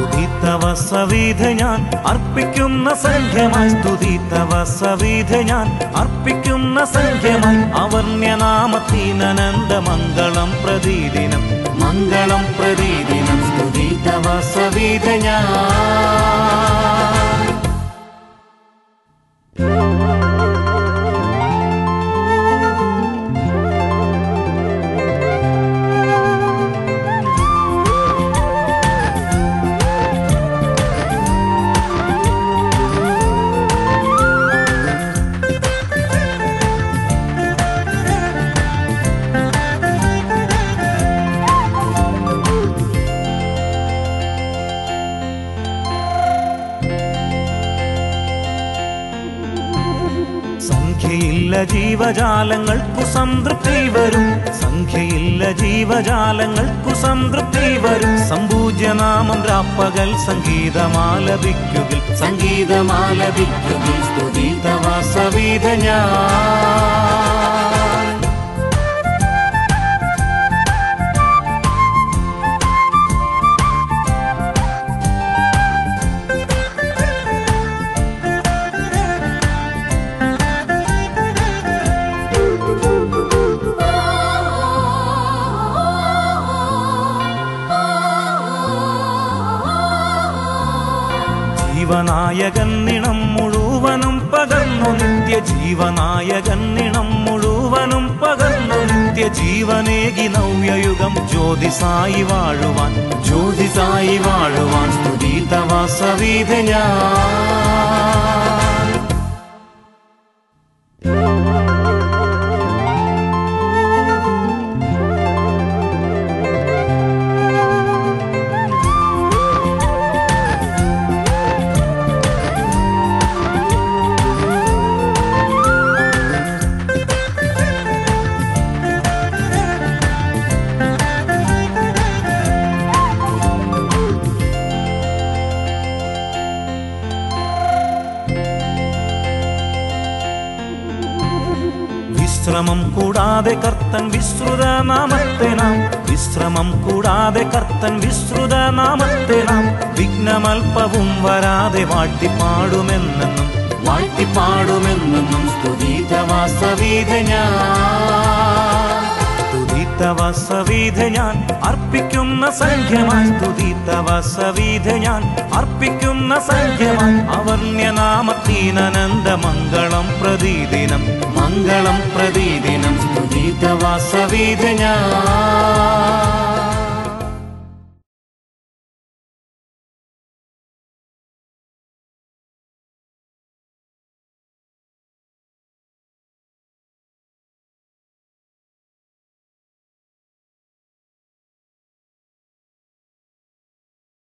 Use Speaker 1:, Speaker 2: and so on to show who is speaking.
Speaker 1: സ്തുതിത്തവ സവിധ ഞാൻ അർപ്പിക്കുന്ന സംഖ്യമായി സ്തുതിത്തവ സവിധ ഞാൻ അർപ്പിക്കുന്ന സംഖ്യമായി അവർണ്യനാമത്തിനന്ദ മംഗളം പ്രതിദിനം മംഗളം പ്രതിദിനം സ്തുതിത്തവ സവിധ ഞാൻ സംഖ്യയില്ല ജീവജാലങ്ങൾക്കു സംതൃപ്തി വരും സംഖ്യയില്ല ജീവജാലങ്ങൾക്കു സംതൃപ്തി വരും സമ്പൂജ്യനാമം രാപ്പകൽ സംഗീതമാലപിക്കുകിൽ സംഗീതമാലപിക്കുകിൽ സ്തുതിതവ സവിധ ഞാൻ ജീവനായകൻ നിണം മുഴുവനും പകർന്നു നിത്യ ജീവനായകൻ നിണം മുഴുവനും പകർന്നു നിത്യ ജീവനേകി നവ്യയുഗം ജ്യോതിസായി വാഴുവാൻ ജ്യോതിസായി വാഴുവാൻ സ്തുതിതവ സവിധ ഞാൻ വിശ്രമം കൂടാതെ കർത്തൻ വിശ്രുത നാമത്തെ നാം വിശ്രമം കൂടാതെ കർത്തൻ വിശ്രുത നാമത്തെ നാം വിഘ്നമൽപ്പവും വരാതെ വാഴ്ത്തിപ്പാടുമെന്നെന്നും വാഴ്ത്തിപ്പാടുമെന്നെന്നും സ്തുതിതവാസവീത ഞാൻ സ്തുതിതവാസവീത ഞാൻ അർപ്പിക്കുന്ന സംഖ്യമായി സ്തുതിതവാസവീത ഞാൻ അർപ്പിക്കുന്ന സംഖ്യമായി അവർണ്യനാമത്തിനന്ദ മംഗളം പ്രതിദിനം മംഗളം പ്രതിദിനം സ്തുതിതവാസവീത ഞാൻ